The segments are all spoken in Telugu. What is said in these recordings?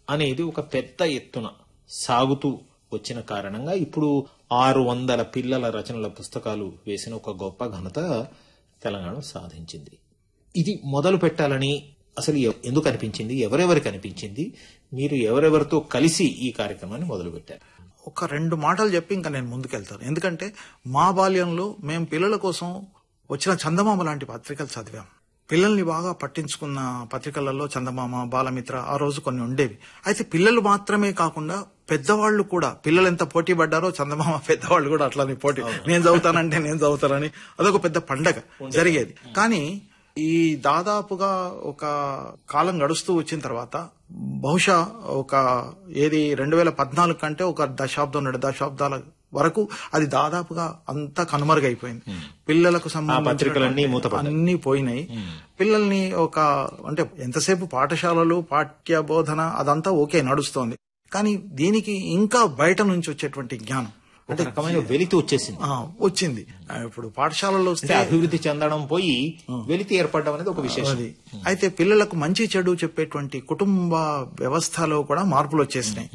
అనేది ఒక పెద్ద ఎత్తున సాగుతూ వచ్చిన కారణంగా ఇప్పుడు ఆరు వందల పిల్లల రచనల పుస్తకాలు వేసిన ఒక గొప్ప ఘనత తెలంగాణ సాధించింది ఇది మొదలు పెట్టాలని అసలు ఎ- ఎందుకు అనిపించింది ఎవరెవరికి అనిపించింది మీరు ఎవరెవరితో కలిసి ఈ కార్యక్రమాన్ని మొదలు పెట్టారు ఒక రెండు మాటలు చెప్పి ఇంకా నేను ముందుకెళ్తాను ఎందుకంటే మా బాల్యంలో మేము పిల్లల కోసం వచ్చిన చందమామ లాంటి పత్రికలు చదివాం పిల్లల్ని బాగా పట్టించుకున్న పత్రికలలో చందమామ బాలమిత్ర ఆ రోజు కొన్ని ఉండేవి అయితే పిల్లలు మాత్రమే కాకుండా పెద్దవాళ్ళు కూడా పిల్లలు ఎంత పోటీ పడ్డారో చందమామ పెద్దవాళ్ళు కూడా అట్లానే పోటీ నేను చదువుతానంటే నేను చదువుతానని అదొక పెద్ద పండగ జరిగేది కానీ ఈ దాదాపుగా ఒక కాలం గడుస్తూ వచ్చిన తర్వాత బహుశా ఒక ఏది రెండు వేల పద్నాలుగు కంటే ఒక దశాబ్దం రెండు దశాబ్దాల వరకు అది దాదాపుగా అంతా కనుమరుగైపోయింది పిల్లలకు పత్రికలన్నీ సంబంధించిన మూతపడ్డాయి. అన్ని పోయినాయి పిల్లల్ని ఒక అంటే ఎంతసేపు పాఠశాలలు పాఠ్య బోధన అదంతా ఓకే నడుస్తోంది కానీ దీనికి ఇంకా బయట నుంచి వచ్చేటువంటి జ్ఞానం ఒక రకమైన వెలితి వచ్చేసింది ఆ, వచ్చింది ఆ, ఇప్పుడు పాఠశాలలో అంటే వస్తే అభివృద్ధి చెందడం పోయి వెలితి ఏర్పడడం అనేది ఒక విశేషం అది అయితే పిల్లలకు మంచి చెడు చెప్పేటువంటి కుటుంబ వ్యవస్థలో కూడా మార్పులు వచ్చేసినాయి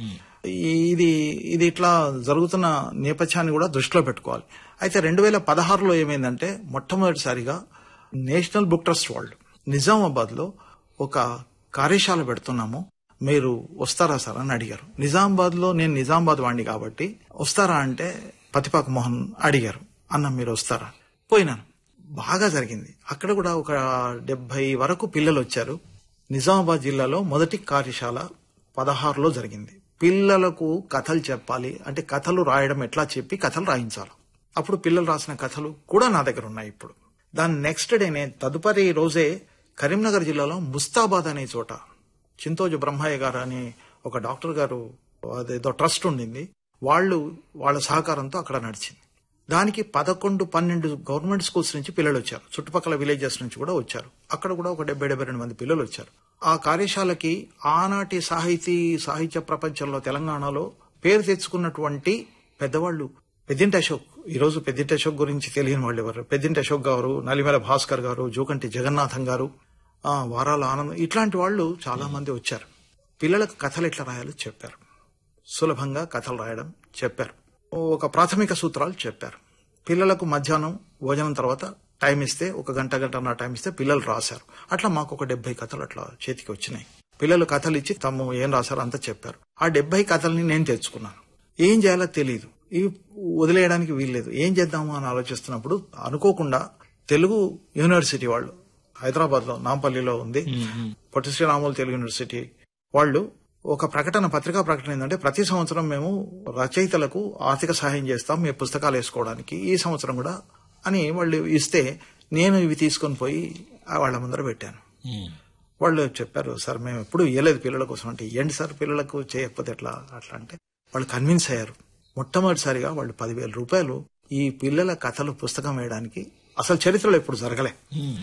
ఇది ఇది ఇట్లా జరుగుతున్న నేపథ్యాన్ని కూడా దృష్టిలో పెట్టుకోవాలి అయితే రెండు వేల పదహారులో ఏమైందంటే మొట్టమొదటిసారిగా నేషనల్ బుక్ ట్రస్ట్ వాళ్ళు నిజామాబాద్ లో ఒక కార్యశాల పెడుతున్నాము మీరు వస్తారా సార్ అని అడిగారు నిజామాబాద్ లో నేను నిజామాబాద్ వాడిని కాబట్టి వస్తారా అంటే పతిపాక మోహన్ అడిగారు అన్న మీరు వస్తారా పోయినాను బాగా జరిగింది అక్కడ కూడా ఒక డెబ్బై వరకు పిల్లలు వచ్చారు నిజామాబాద్ జిల్లాలో మొదటి కార్యశాల పదహారులో జరిగింది పిల్లలకు కథలు చెప్పాలి అంటే కథలు రాయడం ఎట్లా చెప్పి కథలు రాయించాలి అప్పుడు పిల్లలు రాసిన కథలు కూడా నా దగ్గర ఉన్నాయి ఇప్పుడు దాని నెక్స్ట్ డేనే తదుపరి రోజే కరీంనగర్ జిల్లాలో ముస్తాబాద్ అనే చోట చింతోజు బ్రహ్మయ్య గారు అని ఒక డాక్టర్ గారు అదేదో ట్రస్ట్ ఉండింది వాళ్ళు వాళ్ళ సహకారంతో అక్కడ నడిచింది దానికి పదకొండు పన్నెండు గవర్నమెంట్ స్కూల్స్ నుంచి పిల్లలు వచ్చారు చుట్టుపక్కల విలేజెస్ నుంచి కూడా వచ్చారు అక్కడ కూడా ఒక డెబ్బై డెబ్బై రెండు మంది పిల్లలు వచ్చారు ఆ కార్యశాలకి ఆనాటి సాహితీ సాహిత్య ప్రపంచంలో తెలంగాణలో పేరు తెచ్చుకున్నటువంటి పెద్దవాళ్ళు పెద్దింటి అశోక్ ఈ రోజు పెద్దింటి అశోక్ గురించి తెలియని వాళ్ళు ఎవరు పెద్దింటి అశోక్ గారు నలిమేల భాస్కర్ గారు జోకంటి జగన్నాథం గారు ఆ, వారాల ఆనందం ఇట్లాంటి వాళ్ళు చాలా మంది వచ్చారు పిల్లలకు కథలు ఎట్లా రాయాలో చెప్పారు సులభంగా కథలు రాయడం చెప్పారు ఒక ప్రాథమిక సూత్రాలు చెప్పారు పిల్లలకు మధ్యాహ్నం భోజనం తర్వాత టైం ఇస్తే ఒక గంట గంటన్నర టైం ఇస్తే పిల్లలు రాశారు అట్లా మాకు ఒక డెబ్బై కథలు అట్లా చేతికి వచ్చినాయి పిల్లలు కథలు ఇచ్చి తమ ఏం రాశారో అంతా చెప్పారు ఆ డెబ్బై కథల్ని నేను తెచ్చుకున్నాను ఏం చేయాలో తెలియదు ఇవి వదిలేయడానికి వీల్లేదు ఏం చేద్దాము అని ఆలోచిస్తున్నప్పుడు అనుకోకుండా తెలుగు యూనివర్సిటీ వాళ్ళు హైదరాబాద్ లో నాంపల్లిలో ఉంది పొట్టి శ్రీరాములు తెలుగు యూనివర్సిటీ వాళ్ళు ఒక ప్రకటన పత్రికా ప్రకటన ఏంటంటే ప్రతి సంవత్సరం మేము రచయితలకు ఆర్థిక సహాయం చేస్తాం మీ పుస్తకాలు వేసుకోవడానికి ఈ సంవత్సరం కూడా అని వాళ్ళు ఇస్తే నేను ఇవి తీసుకొని పోయి ఆ వాళ్ళ ముందర పెట్టాను వాళ్ళు చెప్పారు సార్ మేము ఎప్పుడు ఇవ్వలేదు పిల్లల కోసం అంటే ఇవ్వండి సార్ పిల్లలకు చేయకపోతే ఎట్లా అట్లా అంటే వాళ్ళు కన్విన్స్ అయ్యారు మొట్టమొదటిసారిగా వాళ్ళు పదివేల రూపాయలు ఈ పిల్లల కథలు పుస్తకం వేయడానికి అసలు చరిత్రలో ఎప్పుడు జరగలే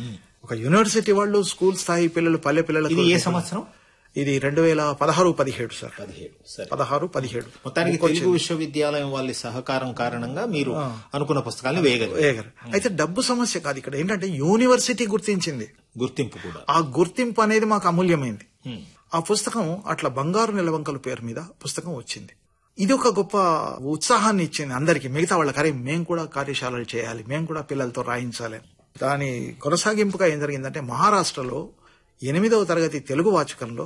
ఒక యూనివర్సిటీ వాళ్ళు స్కూల్ స్థాయి పిల్లలు పల్లె పిల్లలకు ఇది ఏ సంవత్సరం ఇది రెండు వేల పదహారు పదిహేడు సార్ పదిహేడు సరే పదహారు పదిహేడు మొత్తానికి తెలుగు విశ్వవిద్యాలయం వాళ్ళ సహకారం కారణంగా మీరు అనుకున్న పుస్తకాలను వేయగలిగారు వేయగలరు అయితే డబ్బు సమస్య కాదు ఇక్కడ ఏంటంటే యూనివర్సిటీ గుర్తించింది గుర్తింపు కూడా ఆ గుర్తింపు అనేది మాకు అమూల్యమైంది ఆ పుస్తకం అట్లా బంగారు నిలవంకల పేరు మీద పుస్తకం వచ్చింది ఇది ఒక గొప్ప ఉత్సాహాన్ని ఇచ్చింది అందరికి మిగతా వాళ్ళకి అరే మేము కూడా కార్యశాలలు చేయాలి మేము కూడా పిల్లలతో రాయించాలి అని. దాని కొనసాగింపుగా ఏం జరిగిందంటే మహారాష్ట్రలో ఎనిమిదవ తరగతి తెలుగు వాచకంలో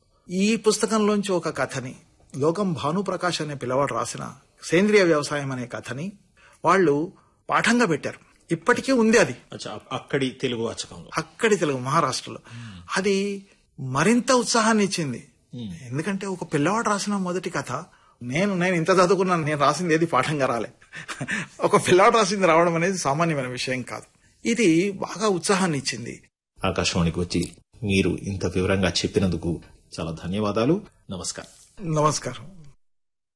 ఈ పుస్తకంలోంచి ఒక కథని లోకం భానుప్రకాష్ అనే పిల్లవాడు రాసిన సేంద్రియ వ్యవసాయం అనే కథని వాళ్ళు పాఠంగా పెట్టారు ఇప్పటికీ ఉంది అది అచ్చా, అక్కడి తెలుగు వాచకంలో అక్కడి తెలుగు మహారాష్ట్రలో అది మరింత ఉత్సాహాన్ని ఇచ్చింది ఎందుకంటే ఒక పిల్లవాడు రాసిన మొదటి కథ నేను నేను ఇంత చదువుకున్నాను నేను రాసింది ఏది పాఠంగా రాలే ఒక పిల్లవాడు రాసింది రావడం అనేది సామాన్యమైన విషయం కాదు ఇది బాగా ఉత్సాహాన్ని ఇచ్చింది ఆకాశవాణికి వచ్చి మీరు ఇంత వివరంగా చెప్పినందుకు చాలా ధన్యవాదాలు నమస్కారం నమస్కారం